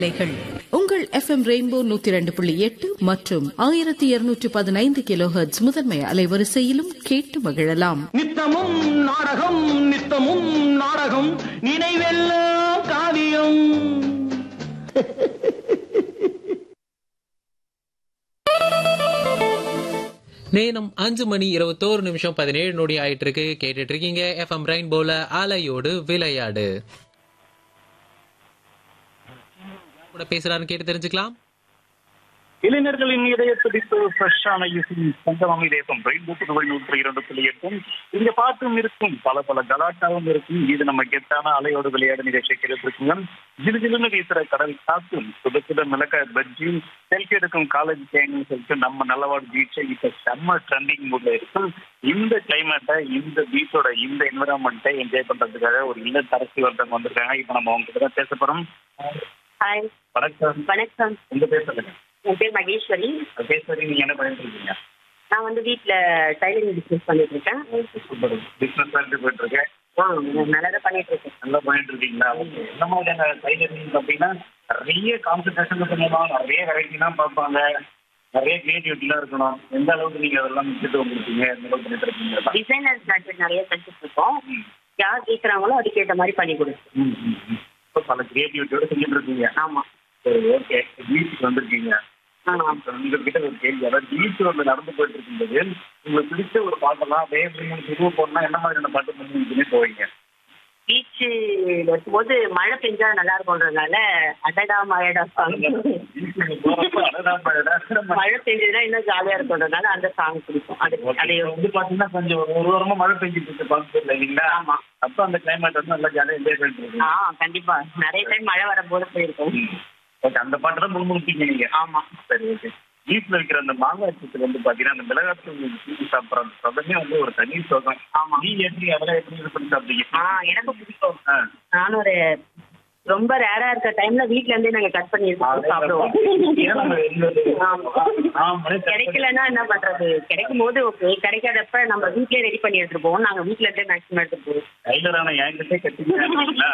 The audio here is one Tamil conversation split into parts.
நிலைகள் உங்கள் எஃப்எம் ரெயின்போ நூத்தி ரெண்டு புள்ளி எட்டு மற்றும் ஆயிரத்தி இருநூற்றி பதினைந்து கிலோஹெர்ட்ஸ் முதன்மை அலைவரிசையிலும் கேட்டு மகிழலாம் நித்தமும் நாடகம் நித்தமும் நாடகம் நினைவெல்லாம் காவியம் நேரம் அஞ்சு மணி இருபத்தோரு நிமிஷம் பதினேழு நொடி ஆயிட்டு இருக்கு கேட்டுட்டு இருக்கீங்க எஃப்எம் ரெயின்போல அலையோடு விளையாடு கூட பேசுறாருன்னு கேட்டு தெரிஞ்சுக்கலாம் இளைஞர்களின் இதய துடிப்பு ஃப்ரெஷ்ஷான இசை சங்கமம் இதயம் ரெயின்போ புதுவை நூற்றி இரண்டு புள்ளி எட்டும் இங்க பாட்டும் இருக்கும் பல பல கலாட்டாவும் இருக்கும் இது நம்ம கெட்டான அலையோடு விளையாடு நிகழ்ச்சி கிடைத்திருக்குங்க ஜிலு ஜிலுன்னு வீசுற கடல் காத்தும் சுட சுட மிளகாய் பஜ்ஜி செல்ஃபி எடுக்கும் காலேஜ் கேங்னு சொல்லிட்டு நம்ம நல்லவாடு பீச்சை இப்ப செம்ம ட்ரெண்டிங் மூட்ல இருக்கு இந்த கிளைமேட்டை இந்த பீச்சோட இந்த என்விரான்மெண்ட்டை என்ஜாய் பண்றதுக்காக ஒரு இல்லத்தரசி ஒருத்தவங்க வந்திருக்காங்க இப்ப நம்ம அவங்க கிட்ட தான் பேச போறோம் ஹாய் வணக்கம் வணக்கம் உங்க பேர் சொல்லுங்க என் பேர் மகேஸ்வரி பேசுறீங்க நீங்க என்ன பண்ணிட்டு இருக்கீங்க நான் வந்து வீட்டில் டைலரிங் பிஸ்னஸ் பண்ணிட்டு இருக்கேன் சூப்பர் பிசினஸ் பண்ணிட்டு போயிட்டு இருக்கேன் ஆ நல்லா தான் பண்ணிட்டு இருக்கேன் நல்லா பண்ணிட்டு இருக்கீங்களா என்ன மாதிரியான டைலரிங் அப்படின்னா நிறைய கான்சன்ட்ரேஷன் பண்ணுவாங்க நிறைய வெரைட்டிலாம் பார்ப்பாங்க நிறைய கிரியேட்டிவிட்டிலாம் இருக்கணும் எந்த அளவுக்கு நீங்க அதெல்லாம் முக்கியத்துவம் கொடுப்பீங்க எந்த அளவுக்கு பண்ணிட்டு இருக்கீங்க டிசைனர் பேக்கெட் நிறைய தைச்சிட்டு இருக்கோம் யார் கேட்குறாங்களோ அதுக்கேற்ற மாதிரி பண்ணி கொடுப்போம் ம், ம், ம். இப்போ பல கிரியேட்டிவிட்டியோட செஞ்சுட்டு இருக்கீங்க ஆமாம் சரி ஓகே பீச்சுக்கு வந்திருக்கீங்க ஆமாம் உங்ககிட்ட ஒரு கேள்வி அதாவது பீச் வந்து நடந்து போயிட்டு இருக்கும்போது உங்களுக்கு பிடிச்ச ஒரு பாட்டெல்லாம் அப்படியே திரும்ப போனா என்ன மாதிரியான பாட்டு பண்ணி போவீங்க பீச்சு வரும்போது மழை பெஞ்சா நல்லா இருக்கும்ன்றதுனால அடடா மழைடா சாங் பீச்சுக்கு போறப்ப அடடா பாடடா மழை பெஞ்சதுன்னா இன்னும் ஜாலியா இருக்கும்ன்றதுனால அந்த சாங் பிடிக்கும் அது அதை அது வந்து பாத்தீங்கன்னா கொஞ்சம் ஒரு ஒரு வாரமா மழை பெஞ்சிட்டு இருக்கு பாக்கல இல்லைங்களா ஆமா. அப்ப அந்த கிளைமேட் வந்து நல்லா ஜாலியா என்ஜாய் பண்ணிட்டு இருக்கு ஆ கண்டிப்பா நிறைய டைம் மழை வரும்போது போயிருக்கோம் ஓகே அந்த பாட்டு தான் முன்முடிப்பீங்க நீங்க ஆமா சரி ஓகே வீட்டுல இருக்கிற அந்த மாங்காய் சீட்டு வந்து பாத்தீங்கன்னா அந்த மிளகாத்தூள் சீட்டு சாப்பிட்ற அந்த சதமே வந்து ஒரு தனி சுகம் ஆமா. நீங்க எப்படி அதெல்லாம் எப்படி இது பண்ணி சாப்பிட்டீங்க ஆ எனக்கு பிடிக்கும் ஆ. நானும் ஒரு ரொம்ப ரேரா இருக்க டைம்ல வீட்ல இருந்தே நாங்க கட் பண்ணி எடுத்து சாப்பிடுவோம் ஏன்னா நம்ம இந்த- ஆமா. ஆமா, கிடைக்கலன்னா என்ன பண்றது கிடைக்கும் போது ஓகே கிடைக்காதப்ப நம்ம வீட்லயே ரெடி பண்ணி எடுத்துட்டு போவோம் நாங்க வீட்ல இருந்தே மேக்ஸிமம் எடுத்துட்டு போவோம் டைலரான என்கிட்டே கட்டிங்களா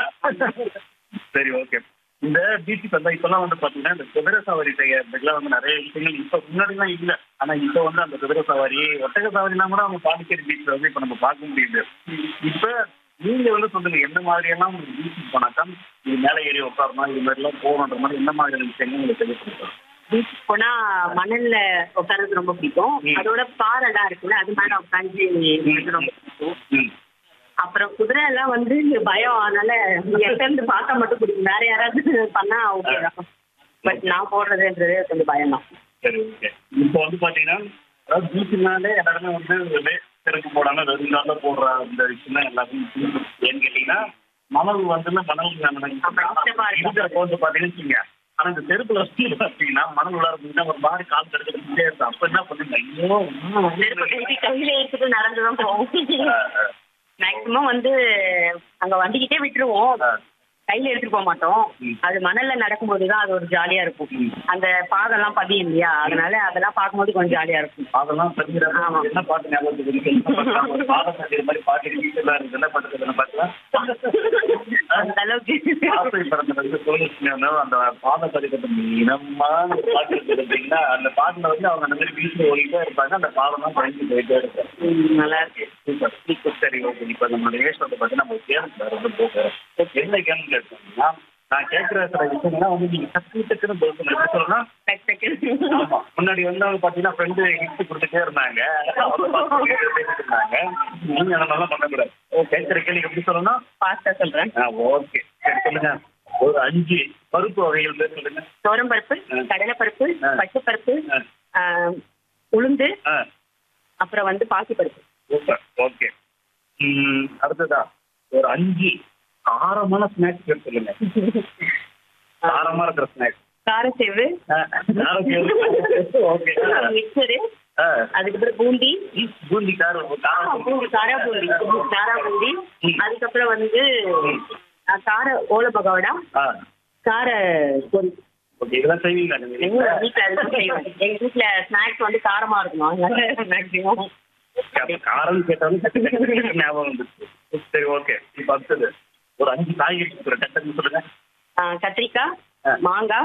சரி ஓகே இந்த பீச்சுக்கு வந்தா இப்பெல்லாம் வந்து பாத்தீங்கன்னா இந்த குதிரை சவாரி செய்யறதுக்குலாம் வந்து நிறைய விஷயங்கள் இப்ப முன்னாடிலாம் இல்ல ஆனா இப்ப வந்து அந்த குதிரை சவாரி ஒட்டக சவாரிலாம் கூட அவங்க பாண்டிச்சேரி பீச்ல வந்து இப்ப நம்ம பார்க்க முடியுது இப்ப நீங்க வந்து சொல்லுங்க எந்த மாதிரி எல்லாம் உங்களுக்கு பீச்சுக்கு போனாக்கா இது மேலே ஏறி உட்காரணும் இது மாதிரி எல்லாம் போகணுன்ற மாதிரி என்ன மாதிரியான விஷயங்கள் உங்களுக்கு தெரியப்படுத்தும் பீச்சுக்கு போனா மணல்ல உட்கார்றது ரொம்ப பிடிக்கும் ம். அதோட பாறை எல்லாம் இருக்குல்ல அது மேல உட்காந்து எனக்கு ரொம்ப பிடிக்கும் ம் அப்புறம் குதிரை எல்லாம் வந்து பயம் அதனால எட்ட இருந்து பார்த்தா மட்டும் பிடிக்கும் வேற யாராவது பண்ணா ஓகே தான் பட் நான் போடுறதுன்றது கொஞ்சம் பயம் தான் சரி ஓகே இப்போ வந்து பாத்தீங்கன்னா அதாவது பீச்சுனாலே எல்லாருமே வந்து வெ- செருப்பு போடாம வெறும் கால போடுற அந்த விஷயம் தான் எல்லாருக்கும் ஏன்னு கேட்டீங்கன்னா மணல் வந்து மணல் ஆமா, இஷ்டமா இருக்கும். இருக்கிற வந்து பாத்தீங்கன்னு வச்சுக்கோங்க ஆனா இந்த செருப்புல வச்சு பாத்தீங்கன்னா மணல் உள்ளார போயிட்டா ஒரு மாதிரி கால் தடுக்கிட்டே இருக்கும் அப்ப என்ன பண்ணுங்க ஐயோ நெருப்பு கையில கையில எடுத்துட்டு நடந்துதான் போவோம் ஆ, ஆ, மேக்சிமம் வந்து அங்க வண்டிக்கிட்டே விட்டுருவோம் ஆ. கையில எடுத்துட்டு போக மாட்டோம் ம். அது மணல்ல நடக்கும்போது தான் அது ஒரு ஜாலியா இருக்கும் ம். அந்த பாதெல்லாம் பதியும் இல்லையா அதனால அதெல்லாம் பார்க்கும்போது கொஞ்சம் ஜாலியா இருக்கும் அதெல்லாம் தெரிஞ்சிட ஆமா. என்ன பாட்டு ஞாபகம் இருக்கு? என்ன பாட்டு? ஒரு பாடம் கட்டிய மாதிரி பாட்டு வீட்டுல இருக்கு என்ன பாட்டு என்ன பாட்டுலாம் அந்த அளவுக்கு ஆசை பிறந்த வந்து சோனியா அந்த பாத பதிக்கட்டு இனமான ஒரு பாட்டு இருக்குது அப்படின்னா அந்த பாட்டுல வந்து அவங்க அந்த மாதிரி வீட்டுல ஓடிட்டே இருப்பாங்க அந்த பாடம் தான் பயந்து போயிட்டே இருக்கும் ம், நல்லா இருக்கு சூப்பர் சூப்பர் சரி ஓகே இப்போ நம்ம நிகழ்ச்சி வந்து பார்த்தீங்கன்னா நம்ம கேம்ஸ் வந்து போகிறோம் என்ன கேம் கேட்டோம்னா நான் கேட்குற சில விஷயங்கள்லாம் வந்து நீங்க டக்கு டக்குன்னு பதில் சொல்லணும். எப்படி சொல்லணும்னா டக்கு டக்குன்னு. ஆமா. முன்னாடி வந்து அவங்க பாத்தீங்கன்னா ஃப்ரெண்டு கிஃப்ட் கொடுத்துட்டே இருந்தாங்க அவங்க பாத்து பேசிட்டு இருந்தாங்க நீங்க அந்த மாதிரிலாம் பண்ணக்கூடாது கேட்கிற கேள்வி எப்படி சொல்லணும் ஃபாஸ்டா சொல்றேன் ஓகே சரி சொல்லுங்க ஒரு அஞ்சு பருப்பு வகைகள் பேர் சொல்லுங்க துவரம் பருப்பு ஆ. கடலைப்பருப்பு ஆ. பச்சைப்பருப்பு ஆ. ஆ, உளுந்து ஆ அப்புறம் வந்து பாசிப்பருப்பு சூப்பர் ஓகே ம், அடுத்ததா ஒரு அஞ்சு காரமான ஸ்நாக்ஸ் பேர் சொல்லுங்க காரமா இருக்கிற ஸ்நாக்ஸ் காரச்சேவு ஓகே மிக்சரு அதுக்கப்புறம் பூந்தி பூந்தி காரம் ஆ, காரம் பூந்தி காரா பூந்தி காரா பூந்தி ம். அதுக்கப்புறம் வந்து ஆ, கார ஓலை பகோடா ஆ கார பொரி ஓகே இதெல்லாம் செய்வீங்களா நீங்க எங்க வீட்ல? வீட்டுல அதுதான் செய்வேன் எங்க வீட்டுல ஸ்நாக்ஸ் வந்து காரமா இருக்கணும் அதனால மேக்ஸிமம் அப்ப காரம் கேட்டாலும் டக்கு டக்கு டக்குன்னு ஞாபகம் வந்துச்சு சரி ஓகே இப்ப அடுத்தது ஒரு அஞ்சு காய்கறி ஒரு டக்குன்னு சொல்லுங்க கத்திரிக்காய் மாங்காய்